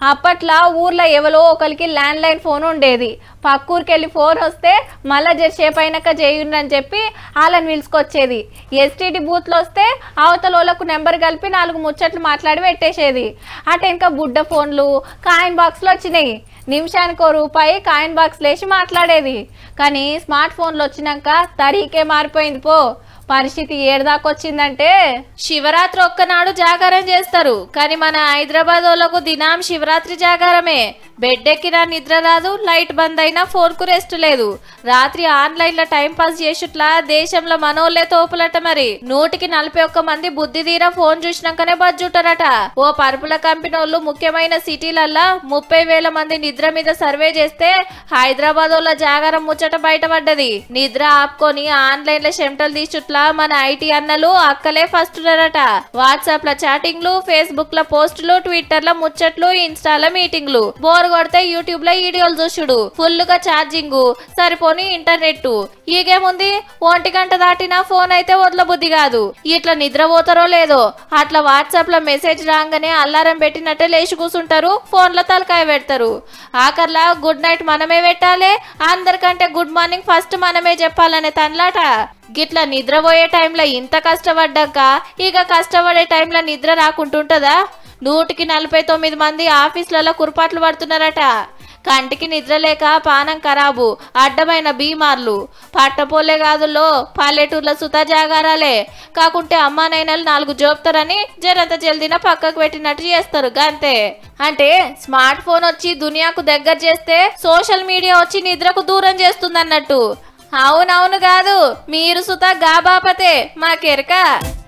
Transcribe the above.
అప్పట్లో ఊర్లో ఎవరో ఒకరికి ల్యాండ్ లైన్ ఫోన్ ఉండేది పక్కూరికి వెళ్ళి ఫోన్ వస్తే మళ్ళా జరసేపు అయినాక చేయండి అని చెప్పి వాళ్ళని పిలుచుకొచ్చేది ఎస్టీడీ బూత్లో వస్తే అవతల వాళ్ళకు నెంబర్ కలిపి నాలుగు ముచ్చట్లు మాట్లాడి పెట్టేసేది అటు ఇంకా బుడ్డ ఫోన్లు కాయిన్ బాక్స్లు వచ్చినాయి నిమిషానికి ఓ రూపాయి కాయిన్ బాక్స్ లేచి మాట్లాడేది కానీ స్మార్ట్ ఫోన్లు వచ్చినాక తరీకే మారిపోయింది పో పరిస్థితి ఏడదాకొచ్చిందంటే శివరాత్రి ఒక్కనాడు జాగారం చేస్తారు కానీ మన హైదరాబాద్ వాళ్ళకు దినాం శివరాత్రి జాగారమే బెడ్ ఎక్కినా నిద్ర రాదు లైట్ బంద్ అయినా ఫోన్ కు రెస్ట్ లేదు రాత్రి ఆన్లైన్ లో టైం పాస్ చేసుట్లా దేశంలో మనోళ్ళే తోపులట మరి నూటికి నలభై ఒక్క మంది బుద్ధి తీరా ఫోన్ చూసినాకనే బజ్జుంటారట ఓ పరుపుల కంపెనీ వాళ్ళు ముఖ్యమైన సిటీలల్లా ముప్పై వేల మంది నిద్ర మీద సర్వే చేస్తే హైదరాబాద్ వాళ్ళ జాగారం ముచ్చట బయటపడ్డది నిద్ర ఆపుకొని ఆన్లైన్ లో చెమటలు తీసుట్లా మన ఐటీ అన్నలు అక్కలే ఫస్ట్ ఉన్నారట వాట్సాప్ లో చాటింగ్లు ఫేస్బుక్ లో పోస్టులు ట్విట్టర్ లో ముచ్చట్లు ఇన్స్టాలో మీటింగ్లు బోర్ కొడితే యూట్యూబ్ లో వీడియోలు చూసుడు ఫుల్ గా ఛార్జింగ్ సరిపోని ఇంటర్నెట్ ఈగేముంది ఒంటి గంట దాటినా ఫోన్ అయితే వదలబుద్ధి కాదు ఇట్లా నిద్రపోతారో లేదో అట్లా వాట్సాప్ లో మెసేజ్ రాగానే అల్లారం పెట్టినట్టే లేచి కూర్చుంటారు ఫోన్ లో తలకాయ పెడతారు ఆఖర్లా గుడ్ నైట్ మనమే పెట్టాలి అందరికంటే గుడ్ మార్నింగ్ ఫస్ట్ మనమే చెప్పాలనే తనలాట గిట్లా నిద్రపోయే టైంలో ఇంత కష్టపడ్డాక ఇక కష్టపడే టైంలో నిద్ర రాకుంటుంటదా నూటికి నలభై తొమ్మిది మంది ఆఫీసులలో కురపాట్లు పడుతున్నారట కంటికి నిద్ర లేక పానం ఖరాబు అడ్డమైన బీమార్లు పట్టపోలే కాదుల్లో పల్లెటూర్ల సుత జాగారాలే కాకుంటే అమ్మానైనలు నాలుగు జోపుతారని జరంత జల్దిన పక్కకు పెట్టినట్టు చేస్తారు గంతే అంటే స్మార్ట్ ఫోన్ వచ్చి దునియాకు దగ్గర చేస్తే సోషల్ మీడియా వచ్చి నిద్రకు దూరం చేస్తుంది అన్నట్టు అవునవును కాదు మీరు సుత గాబాపతే మాకెరక